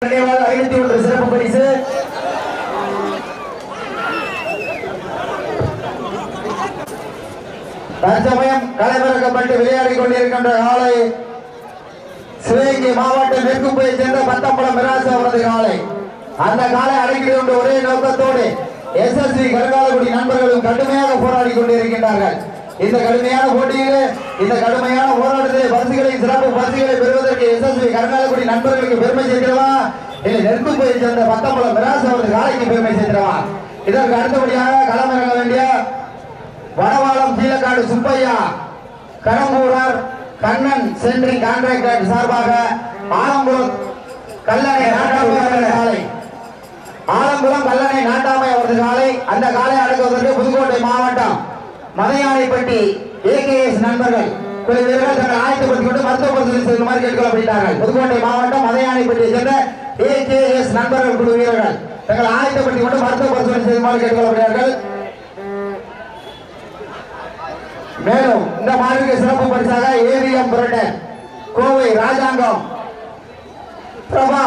நினைவாக ஐநூத்தி ஒன்று சிறப்பு பரிசு தற்சமயம் கலைபிறக்கப்பட்டு விளையாடிக் கொண்டிருக்கின்ற காலை சிவகங்கை மாவட்ட மேற்குப்பையை சேர்ந்த பத்தம்பலம் மிராசு அவரது காலை அந்த காலை அடக்கிடு கொண்டு ஒரே நோக்கத்தோடு எஸ்எஸ்வி கருங்காலக்குடி நண்பர்களும் கடுமையாக போராடி கொண்டிருக்கின்றார்கள் இந்த கடுமையான போட்டியிலே இந்த கடுமையான போராட்டத்திலே பரிசுகளை சிறப்பு பரிசுகளை பெறுவதற்கு எஸ்எஸ்வி கருங்காலக்குடி நண்பர்களுக்கு பெருமை சேர்க்கிறவா இல்லை நெருக்குப்பையை சேர்ந்த பத்தம்பலம் மிராசு அவரது காலைக்கு பெருமை சேர்க்கிறவா இதற்கு அடுத்தபடியாக களமிறங்க வேண்டிய வடவாளம் கீழக்காடு சுப்பையா கடம்பூரார் கண்ணன் சென்ட்ரி கான்ட்ராக்டர் சார்பாக ஆலம்புரம் கல்லணை நாட்டாமை அவரது காலை ஆலம்புரம் கல்லணை நாட்டாமை அவரது காலை அந்த காலை அடக்குவதற்கு புதுக்கோட்டை மாவட்டம் மதையானைப்பட்டி ஏகேஎஸ் நண்பர்கள் குழு வீரர்கள் தங்கள் ஆயத்தப்படுத்திக் கொண்டு மருத்துவ பரிசோதனை செய்யுமாறு கேட்டுக்கொள்ளப்பட்டார்கள் புதுக்கோட்டை மாவட்டம் மதையானைப்பட்டியை சேர்ந்த ஏகேஎஸ் நண்பர்கள் குழு வீரர்கள் தங்கள் ஆயத்தப்படுத்திக் கொண்டு மருத்துவ பரிசோதனை செய்யுமாறு கேட்டுக்கொள்ளப்பட்டார்கள் மேலும் இந்த மாநில சிறப்பு பரிசாக ஏவிஎம் புரட்டன் கோவை ராஜாங்கம் பிரபா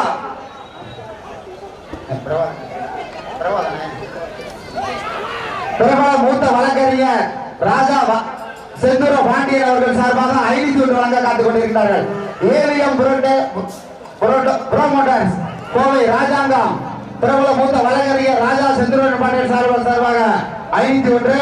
பிரபா பிரபா தானே? பிரபல மூத்த வழக்கறிஞர் ராஜா வ- செந்தூர பாண்டியன் அவர்கள் சார்பாக ஐநூத்தி ஒன்று வழங்க காத்துக் கொண்டிருக்கிறார்கள் ஏவிஎம் புரோட்டே புரோமோட்டர்ஸ் கோவை ராஜாங்கம் பிரபல மூத்த வழக்கறிஞர் ராஜா செந்தூரன் பாண்டியன் சார்பாக சார்பாக ஐநூத்தி ஒன்று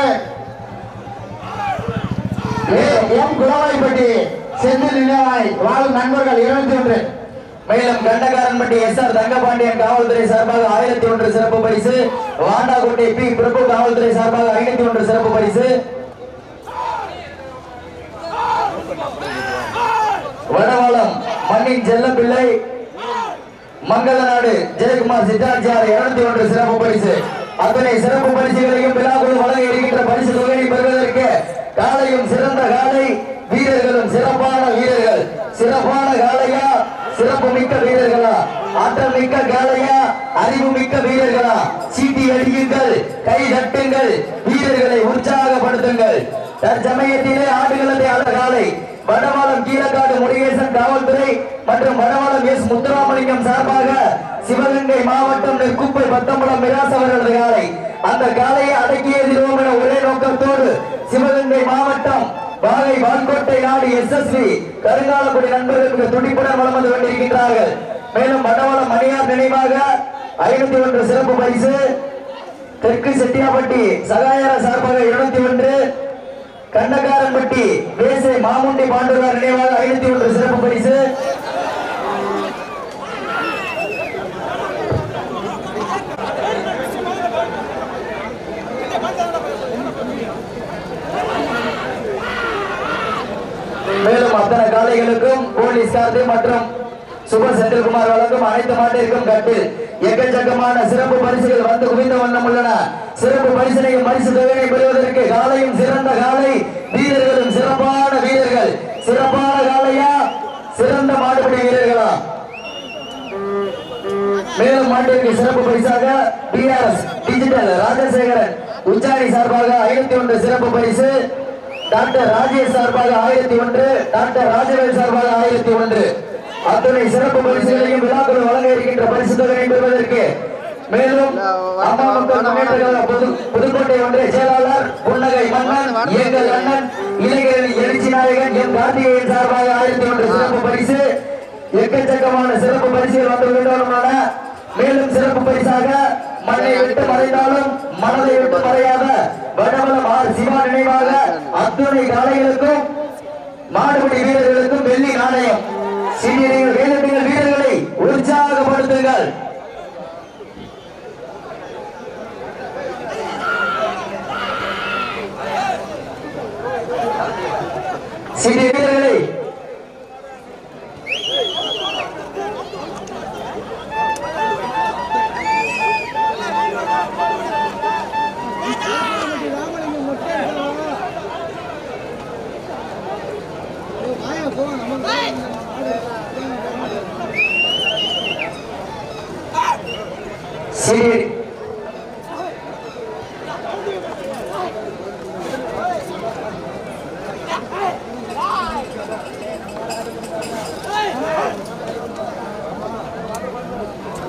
எம் குளவாய்ப்பட்டி செந்தில் நிலைவாய் வாழும் நண்பர்கள் இருநூத்தி ஒன்று மேலும் கண்டகாரன்பட்டி எஸ் ஆர் தங்கபாண்டியன் காவல்துறை சார்பாக ஆயிரத்தி ஒன்று சிறப்பு பரிசு வாண்டாக்கோட்டை பி பிரபு காவல்துறை சார்பாக ஐநூத்தி ஒன்று சிறப்பு பரிசு வடவாளம் மண்ணின் செல்லப்பிள்ளை மங்கள நாடு ஜெயக்குமார் சித்தார்த்தியார் இருநூத்தி ஒன்று சிறப்பு பரிசு அத்தனை சிறப்பு பரிசுகளையும் விழாக்குழு வழங்க இருக்கின்ற பரிசு தொகையை பெறுவதற்கு காலையும் சிறந்த காலை வீரர்களும் சிறப்பான வீரர்கள் சிறப்பான காலையா சிறப்பு மிக்க வீரர்களா ஆற்றல் மிக்க காலையா அறிவு மிக்க வீரர்களா சீட்டி அடியுங்கள் கை தட்டுங்கள் வீரர்களை உற்சாகப்படுத்துங்கள் தற்சமயத்திலே ஆடுகளத்தை அழ காலை வடவாளம் கீழக்காடு முருகேசன் காவல்துறை மற்றும் வடவாளம் எஸ் முத்துராமலிங்கம் சார்பாக சிவகங்கை மாவட்டம் நெற்குப்பை பத்தம்பலம் மிராஸ் அவர்களது காலை அந்த காலையை அடக்கிய எதிரோம் என ஒரே நோக்கத்தோடு சிவகங்கை மாவட்டம் வாகை வான்கோட்டை நாடு எஸ்எஸ்வி கருங்காலக்குடி நண்பர்கள் மிக துடிப்புடன் வளம் வந்து கொண்டிருக்கின்றார்கள் மேலும் வடவாளம் மணியார் நினைவாக ஐநூத்தி ஒன்று சிறப்பு பரிசு தெற்கு செட்டியாப்பட்டி சகாயர சார்பாக இருநூத்தி ஒன்று கண்டக்காரன்பட்டி வேசை மாமுண்டி பாண்டுரார் நினைவாக ஐநூத்தி ஒன்று சிறப்பு பரிசு மேலும் அத்தனை காளைகளுக்கும் போலீஸ் சார்பு மற்றும் சுப செந்தில்குமார் வழங்கும் அனைத்து மாட்டிற்கும் கட்டில் எக்கச்சக்கமான சிறப்பு பரிசுகள் வந்து குவிந்த வண்ணம் உள்ளன சிறப்பு பரிசனையும் பரிசு தொகையை பெறுவதற்கு காலையும் சிறந்த காலை வீரர்களும் சிறப்பான வீரர்கள் சிறப்பான காலையா சிறந்த மாடுபிடி வீரர்களா மேலும் மாட்டிற்கு சிறப்பு பரிசாக பிஆர்எஸ் டிஜிட்டல் ராஜசேகரன் உச்சாரி சார்பாக ஐநூத்தி ஒன்று சிறப்பு பரிசு டாக்டர் ராஜேஷ் சார்பாக ஆயிரத்தி ஒன்று டாக்டர் ராஜவேல் சார்பாக ஆயிரத்தி ஒன்று அத்துணை சிறப்பு பரிசுகளையும் விழாக்கள் வழங்க இருக்கின்ற பரிசு தொகையை பெறுவதற்கு மேலும் அம்மா மக்கள் முன்னேற்ற கழக புது புதுக்கோட்டை ஒன்றிய செயலாளர் புன்னகை மன்னன் எங்கள் அண்ணன் இளைஞர் எழுச்சி நாயகன் எம் கார்த்திகேயன் சார்பாக ஆயிரத்தி ஒன்று சிறப்பு பரிசு எக்கச்சக்கமான சிறப்பு பரிசுகள் வந்து விட்டோமான மேலும் சிறப்பு பரிசாக மண்ணை விட்டு மறைந்தாலும் மனதை விட்டு மறையாத வடவலம் ஆர் சிவா நினைவாக அத்துணை காளைகளுக்கும் மாடுபிடி வீரர்களுக்கும் வெள்ளி நாணயம் சீனியர்கள் வேலைகள் வீரர்களை உற்சாகப்படுத்துங்கள் சீனியர் வீரர்களை சீனியர்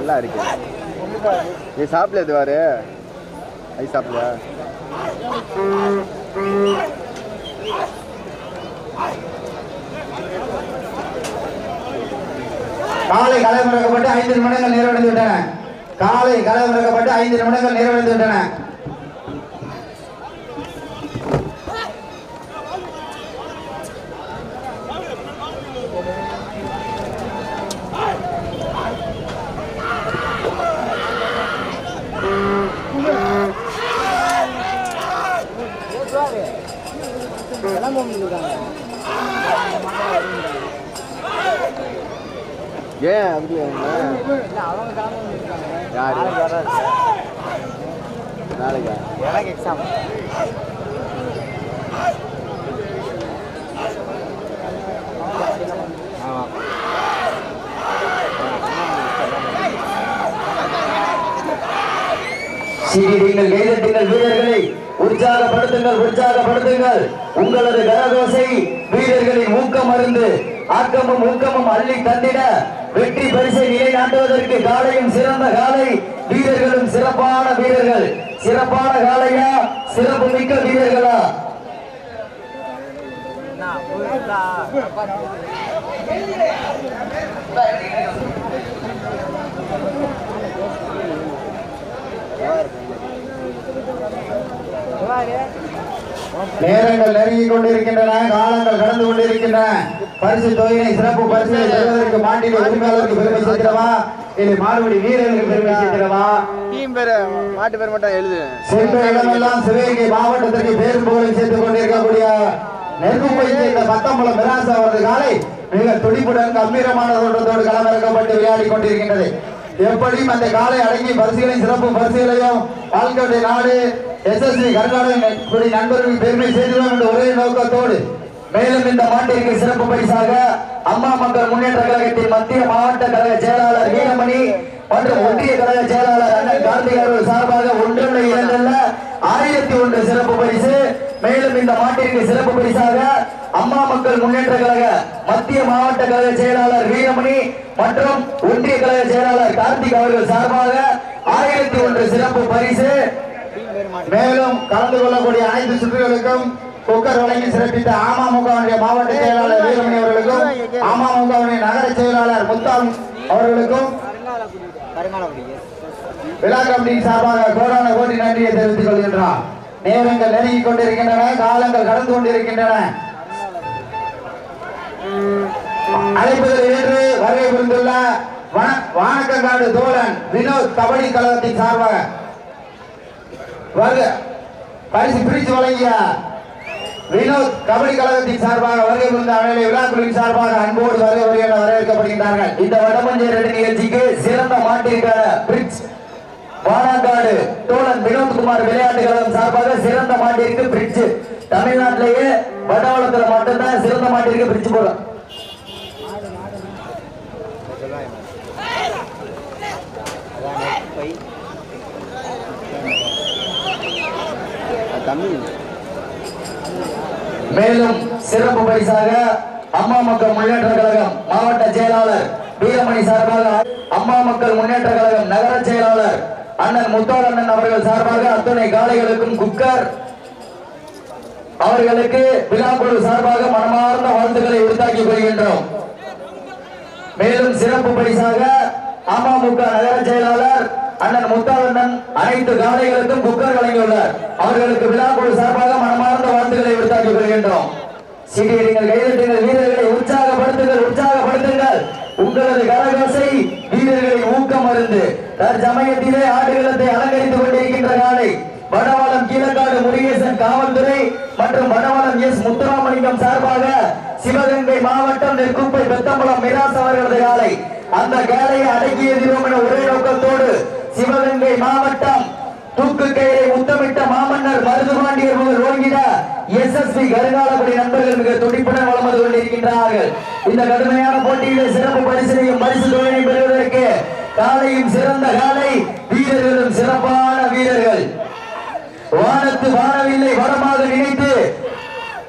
நல்லா இருக்கு நீ சாப்பிடல இது வாரு ஐ சாப்பிடல காலை களமிறக்கப்பட்டு ஐந்து நிமிடங்கள் நிறைவடைந்து விட்டன காலை களமிறக்கப்பட்டு ஐந்து நிமிடங்கள் நிறைவடைந்து விட்டன ஏன் அப்படி யாரு நாளைக்கா எனக்கு எக்ஸாம் சீடிங்கள் கைதட்டுங்கள் வீரர்களை உற்சாகப்படுத்துங்கள் உற்சாகப்படுத்துங்கள் உங்களது கரகோசை வீரர்களின் ஊக்கம் அருந்து ஆக்கமும் ஊக்கமும் அள்ளி தந்திட வெற்றி பரிசை நிலைநாட்டுவதற்கு காலையும் சிறந்த காலை வீரர்களும் சிறப்பான வீரர்கள் சிறப்பான காலையா சிறப்பு மிக்க வீரர்களா நேரங்கள் நெருங்கிக் கொண்டிருக்கின்றன காலங்கள் கடந்து கொண்டிருக்கின்றன பரிசு தொகையினை சிறப்பு பரிசு பெறுவதற்கு மாட்டின் உரிமையாளருக்கு பெருமை சேர்க்கிறவா இது மாறுபடி வீரர்களுக்கு பெருமை சேர்க்கிறவா டீம் பேர் மாட்டு பேர் மட்டும் எழுது சென்ற இடமெல்லாம் சிவகங்கை மாவட்டத்திற்கு பேரும் புகழும் சேர்த்துக் கொண்டிருக்கக்கூடிய நெருப்பை சேர்ந்த பத்தம்பலம் மிராசு அவரது காலை மிக துடிப்புடன் கம்பீரமான தோட்டத்தோடு களமிறக்கப்பட்டு விளையாடி கொண்டிருக்கின்றது எப்படியும் அந்த காலை அடங்கி பரிசுகளையும் சிறப்பு பரிசுகளையும் வாழ்க்கையுடைய நாடு எஸ்எஸ்சி கர்நாடக நண்பர்கள் பெருமை செய்துள்ளோம் என்ற ஒரே நோக்கத்தோடு மேலும் இந்த மாட்டிற்கு சிறப்பு பரிசாக அம்மா மக்கள் முன்னேற்ற கழகத்தின் மத்திய மாவட்ட கழக செயலாளர் வீரமணி மற்றும் ஒன்றிய கழக செயலாளர் அண்ணன் கார்த்திக் அவர்கள் சார்பாக ஒன்றல்ல இரண்டல்ல ஆயிரத்தி ஒன்று சிறப்பு பரிசு மேலும் இந்த மாட்டிற்கு சிறப்பு பரிசாக அம்மா மக்கள் முன்னேற்ற கழக மத்திய மாவட்ட கழக செயலாளர் வீரமணி மற்றும் ஒன்றிய கழக செயலாளர் கார்த்திக் அவர்கள் சார்பாக ஆயிரத்தி ஒன்று சிறப்பு பரிசு மேலும் கலந்து கொள்ளக்கூடிய அனைத்து சுற்றுகளுக்கும் குக்கர் வழங்கி சிறப்பித்த அமமுகவுடைய மாவட்ட செயலாளர் வீரமணி அவர்களுக்கும் அமமுகவுடைய நகர செயலாளர் முத்தாம் அவர்களுக்கும் விழா கமிட்டியின் சார்பாக கோடான கோடி நன்றியை தெரிவித்துக் கொள்கின்றோம் நேரங்கள் நெருங்கிக் கொண்டிருக்கின்றன காலங்கள் கடந்து கொண்டிருக்கின்றன அழைப்பதில் ஏற்று வருகை புரிந்துள்ள வன- வானக்கங்காடு தோழன் வினோத் கபடி கழகத்தின் சார்பாக வருக பரிசு பிரித்து வழங்கிய வினோத் கபடி கழகத்தின் சார்பாக வருகை புரிந்த அனைத்து விழாக்குழுவின் சார்பாக அன்போடு வருகை வருகிற வரவேற்கப்படுகின்றார்கள் இந்த வடமஞ்சேரி நிகழ்ச்சிக்கு சிறந்த மாட்டிற்கான பிரிட்ஜ் வானாங்காடு தோழன் வினோத்குமார் விளையாட்டு கழகம் சார்பாக சிறந்த மாட்டிற்கு பிரிட்ஜ் தமிழ்நாட்டிலேயே வடவளத்துல மட்டும்தான் சிறந்த மாட்டிற்கு பிரிட்ஜ் போடும் அது தமிழ் மேலும் சிறப்பு பரிசாக அம்மா மக்கள் முன்னேற்ற கழகம் மாவட்ட செயலாளர் வீரமணி சார்பாக அம்மா மக்கள் முன்னேற்ற கழகம் நகர செயலாளர் அண்ணன் முத்தாளண்ணன் அவர்கள் சார்பாக அத்துணை காளைகளுக்கும் குக்கர் அவர்களுக்கு விழாக்குழு சார்பாக மனமார்ந்த வாழ்த்துக்களை உறுத்தாக்கிக் கொள்கின்றோம் மேலும் சிறப்பு பரிசாக அமமுக நகர செயலாளர் அண்ணன் முத்தாளண்ணன் அனைத்து காளைகளுக்கும் குக்கர் வழங்கியுள்ளார் அவர்களுக்கு விழாக்குழு சார்பாக மனமார்ந்த வாழ்த்துக்களை விடுத்தாக்கிக் கொள்கின்றோம் சீட்டியடிங்கள் கைதட்டுங்கள் வீரர்களை உற்சாகப்படுத்துங்கள் உற்சாகப்படுத்துங்கள் உங்களது கரகோசை வீரர்களின் ஊக்கம் அருந்து தற்சமயத்திலே ஆடுகளத்தை அலங்கரித்துக் கொண்டிருக்கின்ற காலை வடவாளம் கீழக்காடு முருகேசன் காவல்துறை மற்றும் வடவாளம் எஸ் முத்துராமலிங்கம் சார்பாக சிவகங்கை மாவட்டம் நெற்குப்பை பெத்தம்பலம் மிராஸ் அவர்களது காலை அந்த காலையை அடக்கியதிலும் என ஒரே நோக்கத்தோடு சிவகங்கை மாவட்டம் தூக்கு கயிறை முத்தமிட்ட மாமன்னர் மருதுபாண்டியர் முதல் ஓங்கிட எஸ்எஸ்பி கருங்காலப்படி நண்பர்கள் மிக துடிப்புடன் வளம் வந்து கொண்டிருக்கின்றார்கள் இந்த கடுமையான போட்டியிலே சிறப்பு பரிசினையும் பரிசு தொகையை பெறுவதற்கு காலையும் சிறந்த காலை வீரர்களும் சிறப்பான வீரர்கள் வானத்து வானவில்லை வடமாக நினைத்து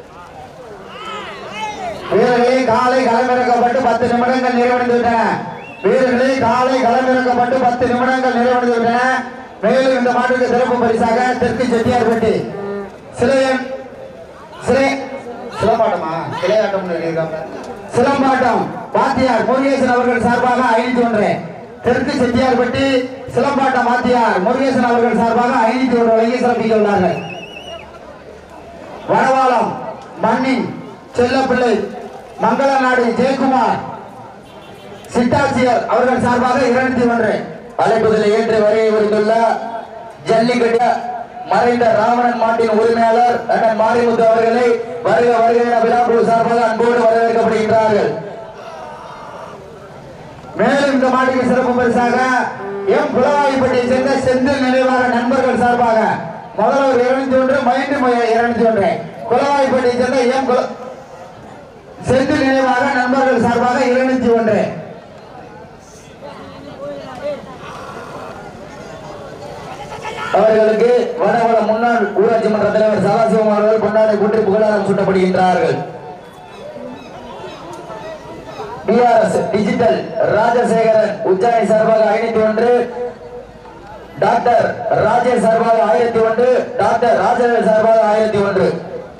வீரர்களே காலை களமிறக்கப்பட்டு பத்து நிமிடங்கள் நிறைவடைந்து விட்டன வீரர்களே காலை களமிறக்கப்பட்டு பத்து நிமிடங்கள் நிறைவடைந்து விட்டன மேலும் இந்த மாட்டுக்கு சிறப்பு பரிசாக தெற்கு செட்டியார்பட்டி சிலையன் சிலை சிலம்பாட்டமா சிலையாட்டம் எழுதியிருக்காங்க சிலம்பாட்டம் வாத்தியார் முருகேசன் அவர்கள் சார்பாக ஐநூத்தி ஒன்று தெற்கு செட்டியார்பட்டி சிலம்பாட்டம் வாத்தியார் முருகேசன் அவர்கள் சார்பாக ஐநூத்தி ஒன்று வழங்கி சிறப்பிக்க உள்ளார்கள் வடவாளம் மண்ணின் செல்லப்பிள்ளை மங்கள நாடு ஜெயக்குமார் சிட்டாட்சியர் அவர்கள் சார்பாக இருநூத்தி ஒன்று அழைப்புதலை ஏற்று வருகை புரிந்துள்ள ஜல்லிக்கட்டு மறைந்த ராவணன் மாட்டின் உரிமையாளர் அண்ணன் மாரிமுத்து அவர்களை வருக வருக என விழாக்குழு சார்பாக அன்போடு வரவேற்கப்படுகின்றார்கள் மேலும் இந்த மாட்டுக்கு சிறப்பு பரிசாக எம் புலவாய்ப்பட்டியை சேர்ந்த செந்தில் நினைவாக நண்பர்கள் சார்பாக முதல்வர் இருநூத்தி ஒன்று மைண்டு இருநூத்தி ஒன்று குலவாய்ப்பட்டியை சேர்ந்த எம் குல- செந்தில் நினைவாக நண்பர்கள் சார்பாக இருநூத்தி ஒன்று அவர்களுக்கு வடவள முன்னாள் ஊராட்சி மன்ற தலைவர் சதாசிவம் அவர்கள் கொண்டாடி கூட்டி புகழாரம் சூட்டப்படுகின்றார்கள் பிஆர்எஸ் டிஜிட்டல் ராஜசேகரன் உச்சாணி சார்பாக ஐநூத்தி ஒன்று டாக்டர் ராஜேஷ் சார்பாக ஆயிரத்தி ஒன்று டாக்டர் ராஜேஷ் சார்பாக ஆயிரத்தி ஒன்று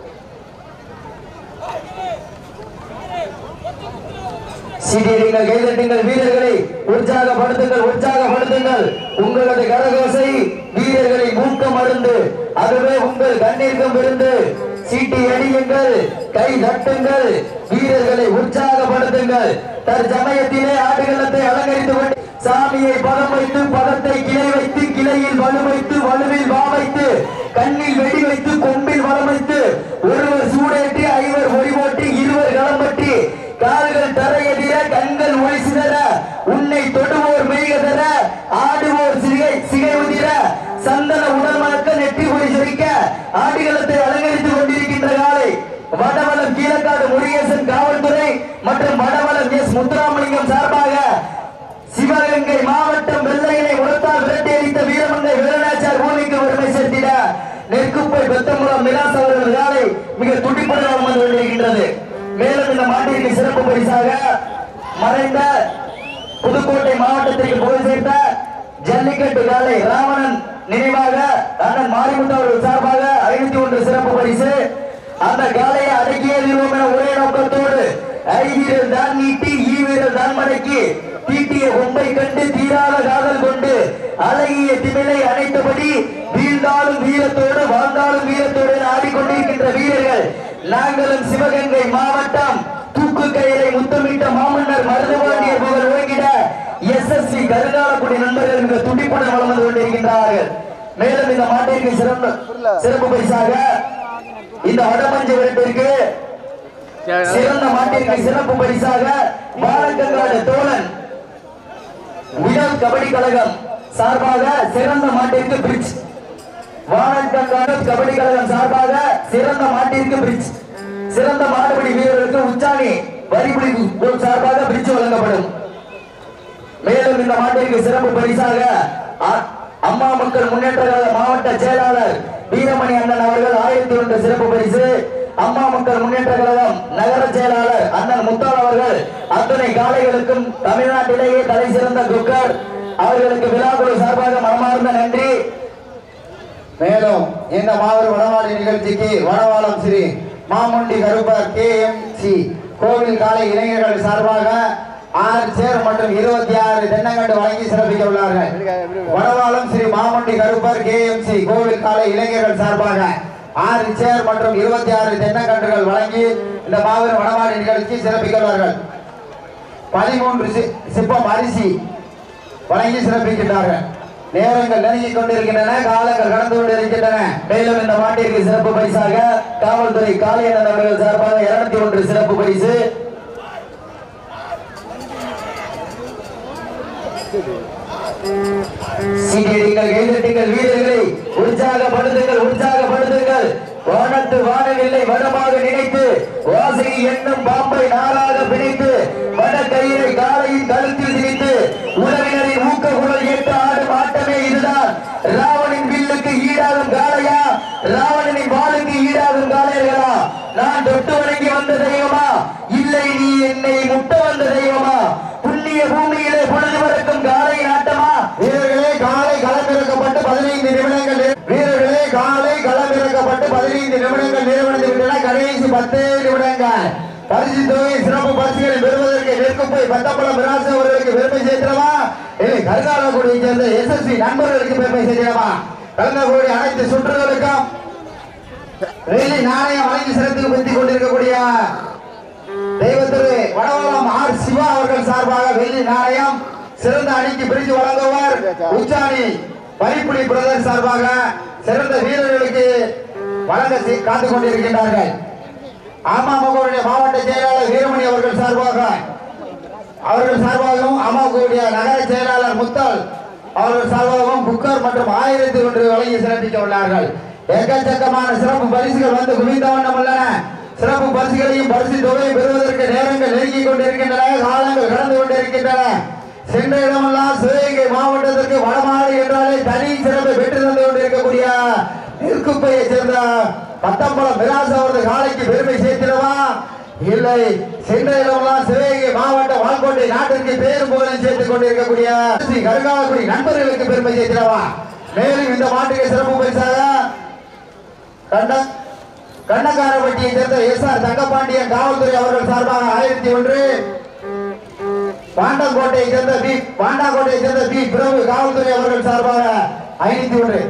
சீட்டியடிங்கள் கைதட்டுங்கள் வீரர்களை உற்சாகப்படுத்துங்கள் உற்சாகப்படுத்துங்கள் உங்களது கரகோசை வீரர்களை ஊக்கம் மருந்து அதுவே உங்கள் கண்ணீர்க்கும் விருந்து சீட்டி அடியுங்கள் கை தட்டுங்கள் வீரர்களை உற்சாகப்படுத்துங்கள் தற்சமயத்திலே ஆடுகளத்தை அலங்கரித்து கொண்டு சாமியை பதம் வைத்து பதத்தை கிளை வைத்து கிளையில் வலு வைத்து வலுவில் வா வைத்து கண்ணில் வெடி வைத்து கொம்பில் வலம் வைத்து ஒருவர் சூடேற்றி ஐவர் ஒளி போட்டு இருவர் களம்பட்டி கால்கள் தரையடிய கண்கள் ஒளி சிதற உன்னை தொடுவோர் மெய்க தர ஆடுவோர் சிகை சிகை உதிர சந்தன உடல் மணக்க நெற்றி பொறி சிரிக்க ஆடுகளத்தை அலங்கரித்துக் கொண்டிருக்கின்ற காலை வடவளம் கீழக்காடு முருகேசன் காவல்துறை மற்றும் வடவளம் எஸ் முத்துராமலிங்கம் சார்பாக சிவகங்கை மாவட்டம் வெள்ளையனை உரத்தால் விரட்டி அடித்த வீரமங்கை வீரநாச்சார் பூமிக்கு வறுமை சேர்த்திட நெற்குப்பை பெத்தம்பலம் மிலாஸ் அவர்கள் காலை மிக துடிப்புடன் வந்து கொண்டிருக்கின்றது மேலும் இந்த மாட்டிற்கு சிறப்பு பரிசாக மறைந்த புதுக்கோட்டை மாவட்டத்திற்கு புகழ் சேர்த்த ஜல்லிக்கட்டு காலை ராவணன் நினைவாக அண்ணன் மாரிமுத்து அவர்கள் சார்பாக ஐநூத்தி ஒன்று சிறப்பு பரிசு அந்த காலையை அடக்கிய நிறுவனம் என ஒரே நோக்கத்தோடு ஐவீரர் தான் நீட்டி ஈவீரர் தான் மடக்கி தீட்டிய கொம்பை கண்டு தீராத காதல் கொண்டு அழகிய திமிலை அணைத்தபடி வீழ்ந்தாலும் வீரத்தோடு வாழ்ந்தாலும் வீரத்தோடு என ஆடிக்கொண்டிருக்கின்ற வீரர்கள் நாங்களும் சிவகங்கை மாவட்டம் தூக்கு கயிறை முத்தமிட்ட மாமன்னர் மருதுபாண்டியர் புகழ் ஓங்கிட எஸ்எஸ்சி கருங்காலக்குடி நண்பர்கள் மிக துடிப்புடன் வளம் வந்து கொண்டிருக்கின்றார்கள் மேலும் இந்த மாட்டிற்கு சிறப்பு சிறப்பு பரிசாக இந்த வடமஞ்சு விரட்டிற்கு சிறந்த மாட்டிற்கு சிறப்பு பரிசாக பாலக்கங்காடு தோழன் விழால் கபடி கழகம் சார்பாக சிறந்த மாட்டிற்கு பிரிட்ஜ் வானக்கங்காடு கபடி கழகம் சார்பாக சிறந்த மாட்டிற்கு பிரிட்ஜ் சிறந்த மாடுபிடி வீரர்களுக்கு உச்சாணி வரிபிடி குழு சார்பாக பிரிட்ஜ் வழங்கப்படும் மேலும் இந்த மாட்டிற்கு சிறப்பு பரிசாக அ- அம்மா மக்கள் முன்னேற்ற கழக மாவட்ட செயலாளர் வீரமணி அண்ணன் அவர்கள் ஆயிரத்தி ஒன்று சிறப்பு பரிசு அம்மா மக்கள் முன்னேற்ற கழகம் நகர செயலாளர் அண்ணன் முத்தாள் அவர்கள் அத்தனை காளைகளுக்கும் தமிழ்நாட்டிலேயே தலை சிறந்த குக்கர் அவர்களுக்கு விழாக்குழு சார்பாக மனமார்ந்த நன்றி மேலும் இந்த மாபெரும் வடவாளி நிகழ்ச்சிக்கு Vadavalam Shri Mamundi Karuppar K M C கோவில் காலை இளைஞர்கள் சார்பாக ஆறு சேர் மற்றும் இருபத்தி ஆறு தென்னங்கண்டு வழங்கி சிறப்பிக்க உள்ளார்கள் Vadavalam Shri Mamundi Karuppar K M C கோவில் காலை இளைஞர்கள் சார்பாக ஆறு சேர் மற்றும் இருபத்தி ஆறு தென்னங்கன்றுகள் வழங்கி இந்த மாபெரும் வடவாளி நிகழ்ச்சி சிறப்பிக்க உள்ளார்கள் பதிமூன்று சி- சிப்பம் அரிசி வழங்கி சிறப்பிக்கின்றார்கள் நேரங்கள் நெருங்கிக் கொண்டிருக்கின்றன காலங்கள் கடந்து கொண்டிருக்கின்றன மேலும் இந்த மாட்டிற்கு சிறப்பு பரிசாக காவல்துறை காளியண்ணன் அவர்கள் சார்பாக இருநூத்தி ஒன்று சிறப்பு பரிசு சீட்டியடிங்கள் கைதட்டுங்கள் வீரர்களை உற்சாகப்படுத்துங்கள் உற்சாகப்படுத்துங்கள் வானத்து வானவில்லை வடமாக நினைத்து வாசகி என்னும் பாம்பை நாளாக பிணைத்து வட கயிறை காலையின் கழுத்தில் திணித்து உறவினரின் ஊக்க குரல் ஏற்று ஆடும் ஆட்டமே இதுதான் ராவணின் வில்லுக்கு ஈடாகும் காளையா ராவணனின் வாளுக்கு ஈடாகும் காளையர்களா நான் தொட்டு வணங்கி வந்த தெய்வமா இல்லை நீ என்னை முட்ட வந்த தெய்வமா புண்ணிய பூமியிலே பதினைந்து நிமிடங்கள் நிறை- வீரர்களே காலை களமிறக்கப்பட்டு பதினைந்து நிமிடங்கள் நிறைவடைந்து விட்டன கடைசி பத்து நிமிடங்கள் பரிசு தொகை சிறப்பு பரிசுகளை பெறுவதற்கு நெற்குப்பை பத்தப்பளம் விராசு அவர்களுக்கு பெருமை சேர்க்கிறவா இல்லை கருகாலக்குடியை சேர்ந்த எஸ்எஸ்சி நண்பர்களுக்கு பெருமை சேர்க்கிறவா கலந்தக்கூடிய அனைத்து சுற்றுகளுக்கும் வெள்ளி நாணயம் வழங்கி சிறந்து பற்றி கொண்டிருக்கக்கூடிய தெய்வத்திரு வடவளம் ஆர் சிவா அவர்கள் சார்பாக வெள்ளி நாணயம் சிறந்த அணிக்கு பிரித்து வழங்குவார் உச்சாணி பரிப்புடி பிரதர் சார்பாக சிறந்த வீரர்களுக்கு வழங்க சி- காத்துக் கொண்டிருக்கின்றார்கள் அமமுகவுடைய மாவட்ட செயலாளர் வீரமணி அவர்கள் சார்பாக அவர்கள் சார்பாகவும் அமமுகவுடைய நகர செயலாளர் முத்தால் அவர்கள் சார்பாகவும் புக்கர் மற்றும் ஆயிரத்தி ஒன்று வழங்கி சிறப்பிக்க உள்ளார்கள் எக்கச்சக்கமான சிறப்பு பரிசுகள் வந்து குவிந்த வண்ணம் உள்ளன சிறப்பு பரிசுகளையும் பரிசு தொகையை பெறுவதற்கு நேரங்கள் நெருங்கிக் கொண்டிருக்கின்றன காலங்கள் கடந்து கொண்டிருக்கின்றன சென்ற இடமெல்லாம் சிவகங்கை மாவட்டத்திற்கு வடமாடு என்றாலே தனி சிறப்பை பெற்று தந்து கொண்டிருக்கக்கூடிய நெற்குப்பையை சேர்ந்த பத்தம்பலம் மிராஸ் அவரது காலைக்கு பெருமை சேர்த்திடவா இல்லை சென்ற இடமெல்லாம் சிவகங்கை மாவட்ட வால்கோட்டை நாட்டிற்கு பேரும் புகழும் சேர்த்துக் கொண்டிருக்கக்கூடிய ஸ்ரீ கருங்காலக்குடி நண்பர்களுக்கு பெருமை சேர்த்திடவா மேலும் இந்த மாட்டுக்கு சிறப்பு பரிசாக கண்ட கண்ணக்காரப்பட்டியை சேர்ந்த எஸ் ஆர் தங்கப்பாண்டியன் காவல்துறை அவர்கள் சார்பாக ஆயிரத்தி ஒன்று பாண்டங்கோட்டையை சேர்ந்த பி பாண்டாங்கோட்டையை சேர்ந்த பி பிரபு காவல்துறை அவர்கள் சார்பாக ஐநூத்தி ஒன்று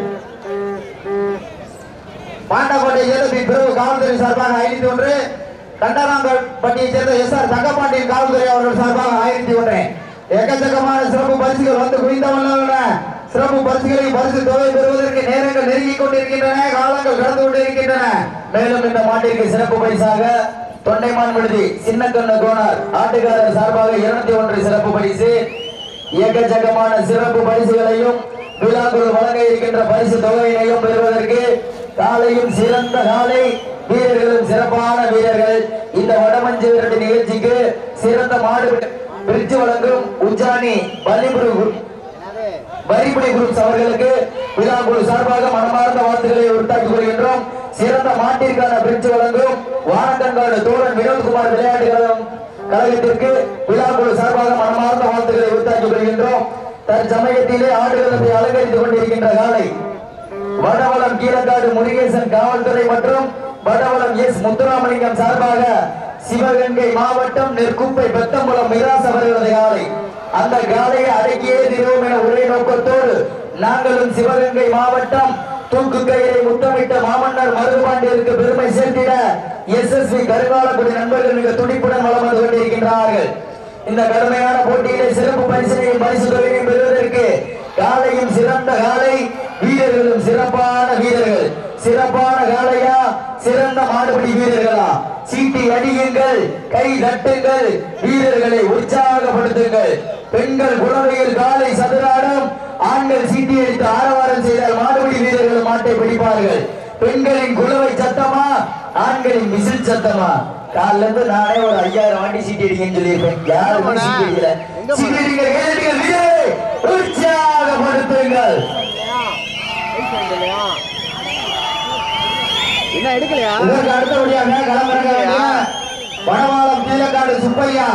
பாண்டாங்கோட்டையை சேர்ந்த பி பிரபு காவல்துறை சார்பாக ஐநூத்தி ஒன்று கண்டராம்பட்டியை சேர்ந்த எஸ் ஆர் தங்கப்பாண்டியன் காவல்துறை அவர்கள் சார்பாக ஆயிரத்தி ஒன்று எக்கச்சக்கமான சிறப்பு பரிசுகள் வந்து குவிந்தவல்ல சிறப்பு பரிசுகளை பரிசு தொகை பெறுவதற்கு நேரங்கள் நெருங்கிக் கொண்டிருக்கின்றன காலங்கள் கடந்து கொண்டிருக்கின்றன மேலும் இந்த மாட்டிற்கு சிறப்பு பரிசாக தொண்டைமான் விடுதி சின்னக்கண்ண கோனார் ஆட்டுக்காரர் சார்பாக இருநூத்தி ஒன்று சிறப்பு பரிசு எக்கச்சக்கமான சிறப்பு பரிசுகளையும் விழாக்குழு வழங்க இருக்கின்ற பரிசு தொகையினையும் பெறுவதற்கு காலையும் சிறந்த காலை வீரர்களும் சிறப்பான வீரர்கள் இந்த வடமஞ்சு விரட்டு நிகழ்ச்சிக்கு சிறந்த மாடு பிரிட்ஜ் வழங்கும் உச்சாணி பள்ளிபுரி வரிபடி குரூப்ஸ் அவர்களுக்கு விழாக்குழு சார்பாக மனமார்ந்த வாழ்த்துக்களை உருத்தாக்கிக் கொள்கின்றோம் சிறந்த மாட்டிற்கான பிரிட்ஜ் வழங்கும் வானக்கண்காடு தோழன் வினோத்குமார் விளையாட்டு கழகம் கழகத்திற்கு விழாக்குழு சார்பாக மனமார்ந்த வாழ்த்துக்களை உருத்தாக்கிக் கொள்கின்றோம் தற்சமயத்திலே ஆடுகளத்தை அலங்கரித்துக் கொண்டிருக்கின்ற காலை வடவளம் கீழக்காடு முருகேசன் காவல்துறை மற்றும் வடவளம் எஸ் முத்துராமலிங்கம் சார்பாக சிவகங்கை மாவட்டம் நெற்குப்பை பெத்தம்பலம் மிராஸ் அவர்களது காலை அந்த காலையை அடக்கியே தீர்வோம் என ஒரே நோக்கத்தோடு நாங்களும் சிவகங்கை மாவட்டம் தூக்கு கயிறை முத்தமிட்ட மாமன்னர் மருதுபாண்டியருக்கு பெருமை சேர்த்திட எஸ் எஸ் வி கருங்காலக்குடி நண்பர்கள் மிக துடிப்புடன் வளம் வந்து கொண்டிருக்கின்றார்கள் இந்த கடுமையான போட்டியிலே சிறப்பு பரிசனையும் பரிசு தொகையையும் பெறுவதற்கு காலையும் சிறந்த காலை வீரர்களும் சிறப்பான வீரர்கள் சிறப்பான காலையா சிறந்த மாடுபிடி வீரர்களா சீட்டி அடியுங்கள் கை தட்டுங்கள் வீரர்களை உற்சாகப்படுத்துங்கள் பெண்கள் குழந்தைகள் காலை சதுராடம் ஆண்கள் சீட்டி அடித்து ஆரவாரம் செய்தால் மாடுபிடி வீரர்கள் மாட்டை பிடிப்பார்கள் பெண்களின் குலவை சத்தமா ஆண்களின் மிசில் சத்தமா காலைல இருந்து நானே ஒரு ஐயாயிரம் வாண்டி சீட்டி அடிங்கன்னு சொல்லியிருப்பேன் யாருமே சீட்டி அடிக்கல சீட்டி அடிங்க கேட்டுங்கள் வீரரை உற்சாகப்படுத்துங்கள் என்ன எடுக்கலையா இதற்கு அடுத்தபடியாக களமிறங்க வடவாளம் கீழக்காடு சுப்பையா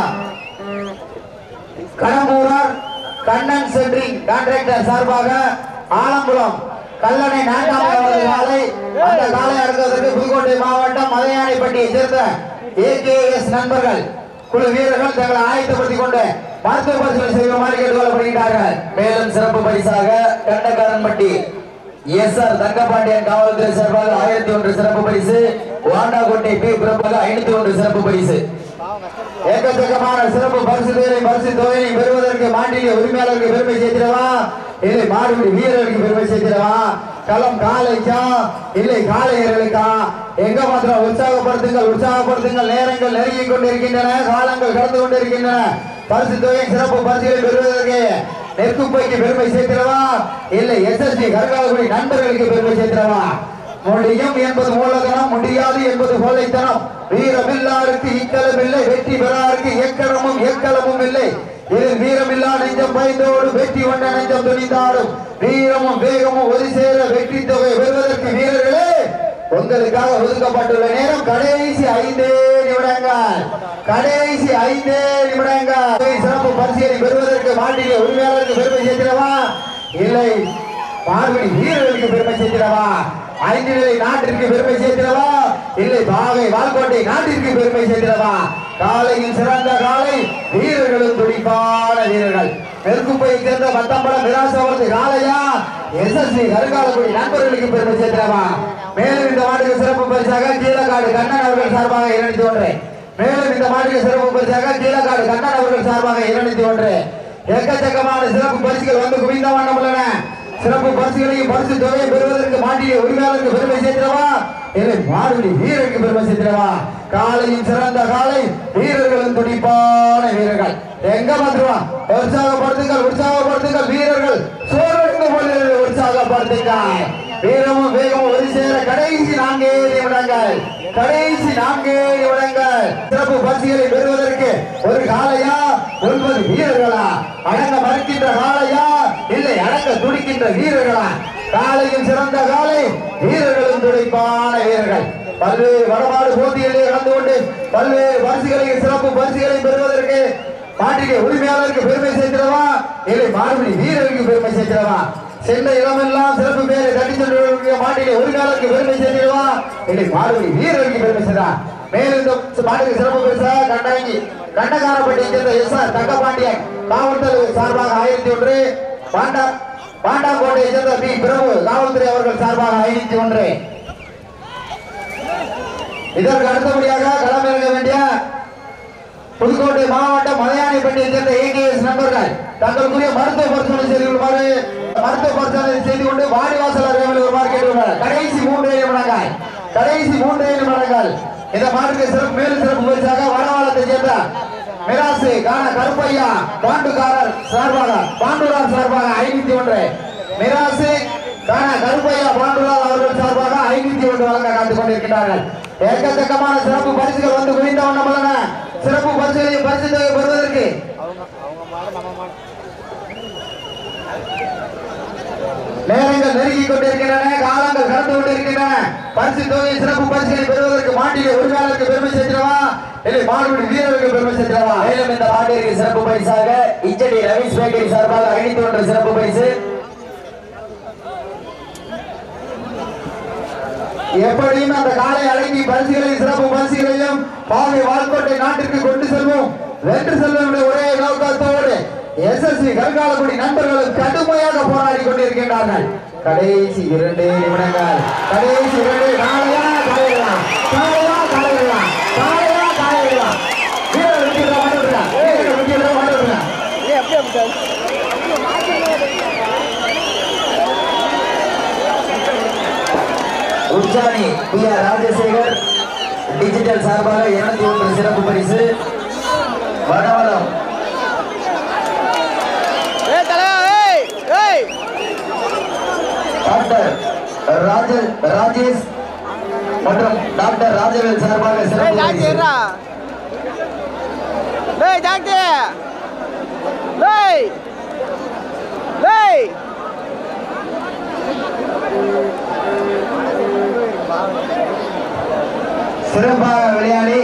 கடம்பூரார் கண்ணன் சென்ட்ரிங் கான்ட்ராக்டர் சார்பாக ஆலங்குளம் கல்லணை நாட்டாமை காலை அந்த காலை அடங்குவதற்கு புதுக்கோட்டை மாவட்டம் மதையானைப்பட்டியை சேர்ந்த ஏகேஎஸ் நண்பர்கள் குழு வீரர்கள் தங்களை ஆயத்தப்படுத்திக் கொண்டு மருத்துவ பரிசோதனை செய்யுமாறு கேட்டுக்கொள்ளப்படுகிறார்கள் மேலும் சிறப்பு பரிசாக கண்டக்காரன்பட்டி எஸ் ஆர் தங்கபாண்டியன் காவல்துறை சார்பாக ஆயிரத்தி ஒன்று சிறப்பு பரிசு வாண்டாகோட்டை பி பிறப்பாக ஐநூத்தி ஒன்று சிறப்பு பரிசு ஏக்கச்சக்கமான சிறப்பு பரிசுகளை பரிசு தொகையை பெறுவதற்கு மாண்டிய உரிமையாளருக்கு பெருமை சேர்த்திடவா இல்லை மாடுபிடி வீரருக்கு பெருமை சேர்த்திடவா களம் காலைக்கா இல்லை காளையர்களுக்கா எங்க மாத்திரம் உற்சாகப்படுத்துங்கள் உற்சாகப்படுத்துங்கள் நேரங்கள் நெருங்கிக் கொண்டிருக்கின்றன காலங்கள் கடந்து கொண்டிருக்கின்றன பரிசு தொகை சிறப்பு பரிசுகளை பெறுவதற்கு நெற்குப்பைக்கு பெருமை சேர்த்திடவா இல்லை எஸ்எஸ்டி கருகாலக்குடி நண்பர்களுக்கு பெருமை சேர்த்திடவா முடியும் என்பது மூலதனம் முடியாது என்பது கோழைத்தனம் வீரமில்லாருக்கு இக்கலம் இல்லை வெற்றி பெறாருக்கு எக்கணமும் எக்களமும் இல்லை இது வீரமில்லா நெஞ்சம் பயந்தோடு வெற்றி கொண்ட நெஞ்சம் துணிந்தாடும் வீரமும் வேகமும் ஒரு சேர வெற்றி தொகை பெறுவதற்கு வீரர்களே உங்களுக்காக ஒதுக்கப்பட்டுள்ள நேரம் கடைசி ஐந்தே நிமிடங்கள் கடைசி ஐந்தே நிமிடங்கள் சிறப்பு பரிசீலனை பெறுவதற்கு மாட்டிய உரிமையாளருக்கு பெருமை சேர்க்கிறவா இல்லை பார்வதி வீரர்களுக்கு பெருமை சேர்த்திடவா ஐந்து நிலை நாட்டிற்கு பெருமை சேர்த்திடவா இல்லை பாகை வால்கோட்டை நாட்டிற்கு பெருமை சேர்த்திடவா காலையில் சிறந்த காலை வீரர்களும் துடிப்பான வீரர்கள் தெற்குப்பையை சேர்ந்த பத்தம்பலம் விராசவரது காலையா எஸ்எஸ்வி கருங்காலக்குடி நண்பர்களுக்கு பெருமை சேர்த்திடவா மேலும் இந்த மாட்டுக்கு சிறப்பு பரிசாக கீழக்காடு கண்ணன் அவர்கள் சார்பாக இரண்டு ஒன்று மேலும் இந்த மாட்டுக்கு சிறப்பு பரிசாக கீழக்காடு கண்ணன் அவர்கள் சார்பாக இரண்டு ஒன்று எக்கச்சக்கமான சிறப்பு பரிசுகள் வந்து குவிந்த வண்ணம் உள்ளன சிறப்பு பரிசுகளையும் பரிசு தொகையை பெறுவதற்கு மாட்டிய உரிமையாளருக்கு பெருமை சேர்த்திடவா இல்லை மாடுபடி வீரருக்கு பெருமை சேர்த்திடவா காலையும் சிறந்த காலை வீரர்களும் துடிப்பான வீரர்கள் எங்க மாத்துவா உற்சாகப்படுத்துங்கள் உற்சாகப்படுத்துங்கள் வீரர்கள் சோர்வடைந்த போல உற்சாகப்படுத்துங்கள் வீரமும் வேகமும் ஒரு சேர கடைசி நான்கே நிமிடங்கள் கடைசி நான்கே நிமிடங்கள் சிறப்பு பரிசுகளை பெறுவதற்கு ஒரு காலையா ஒன்பது வீரர்களா அடங்க மறுக்கின்ற காலையா இல்லை அடங்க துடிக்கின்ற வீரர்களா காலையும் சிறந்த காலை வீரர்களும் துடிப்பான வீரர்கள் பல்வேறு வடமாடு போட்டிகளிலே கலந்து கொண்டு பல்வேறு பரிசுகளையும் சிறப்பு பரிசுகளை பெறுவதற்கு மாட்டிலே உரிமையாளருக்கு பெருமை சேர்க்கிறவா இல்லை மாடுபடி வீரருக்கு பெருமை சேர்க்கிறவா சென்ற இடமெல்லாம் சிறப்பு பேரை தட்டி சென்று மாட்டிலே உரிமையாளருக்கு பெருமை சேர்க்கிறவா இல்லை மாடுபடி வீரருக்கு பெருமை சேர்க்கிறா மேலும் இந்த மாட்டுக்கு சிறப்பு பெருசா கண்டாங்கி கண்டகாரப்பட்டியை சேர்ந்த எஸ் ஆர் தங்கபாண்டியன் காவல்துறை சார்பாக ஆயிரத்தி ஒன்று பாண்டா பாண்டாங்கோட்டையை சேர்ந்த பி பிரபு காவல்துறை அவர்கள் சார்பாக ஐநூத்தி ஒன்று இதற்கு அடுத்தபடியாக களமிறங்க வேண்டிய புதுக்கோட்டை மாவட்டம் மலையாளிப்பட்டியை சேர்ந்த ஏகேஎஸ் நண்பர்கள் தங்களுக்குரிய மருத்துவ பரிசோதனை செய்து கொள்ளுமாறு மருத்துவ பரிசோதனை செய்து கொண்டு வாடிவாசல் அருகாமையில் வருமாறு கேட்டுள்ளார் கடைசி மூன்று நிமிடங்கள் கடைசி மூன்று நிமிடங்கள் இந்த மாட்டுக்கு சிறப்பு மேலும் சிறப்பு பரிசாக வடவாளத்தை சேர்ந்த மிராசு கான கருப்பையா பாண்டுகாரர் சார்பாக பாண்டுரார் சார்பாக ஐநூத்தி ஒன்று மிராசு கான கருப்பையா பாண்டுரார் அவர்கள் சார்பாக ஐநூத்தி ஒன்று வழங்க காத்துக் கொண்டிருக்கிறார்கள் ஏக்கத்தக்கமான சிறப்பு பரிசுகள் வந்து குவிந்த வண்ணம் உள்ளன சிறப்பு பரிசுகளையும் பரிசு தொகை பெறுவதற்கு நேரங்கள் நெருங்கிக் கொண்டிருக்கின்றன காலங்கள் கடந்து கொண்டிருக்கின்றன பரிசு தொகை சிறப்பு பரிசுகளை பெறுவதற்கு மாட்டிலே உரிமையாளருக்கு பெருமை சேர்க்கிறவா இல்லை மாடுபடி வீரருக்கு பெருமை சேர்க்கிறவா மேலும் இந்த மாட்டிற்கு சிறப்பு பரிசாக இச்சடி ரவீஷ் பேக்கரி சார்பாக ஐநூத்தி ஒன்று சிறப்பு பரிசு எப்படியும் அந்த காலை அடங்கி பரிசுகளையும் சிறப்பு பரிசுகளையும் பாவை வால்கோட்டை நாட்டிற்கு கொண்டு செல்வோம் வென்று செல்வோம் என்ற ஒரே நோக்கத்தோடு எஸ்எஸ்சி கருங்காலக்குடி நண்பர்களும் கடுமையாக போராடி கொண்டிருக்கின்றார்கள் கடைசி இரண்டு நிமிடங்கள் கடைசி இரண்டு காலையா காலையா காலையா காலையா காலையா காலையா வீரர் வெற்றிடுறா மாட்டோம் வீரர் வெற்றிடுறா மாட்டோம் ஏன் அப்படியே அப்படி உச்சாணி பி ஆர் ராஜசேகர் டிஜிட்டல் சார்பாக இருநூத்தி ஒன்று சிறப்பு பரிசு வடவலம் ஏய் தலைவா ஏய் ஏய் டாக்டர் ராஜ ராஜேஷ் மற்றும் டாக்டர் ராஜவேல் சார்பாக ஏய் சிறப்பு டாக்டர் பரிசு இருடா ஏய் டாக்டர் ஏய்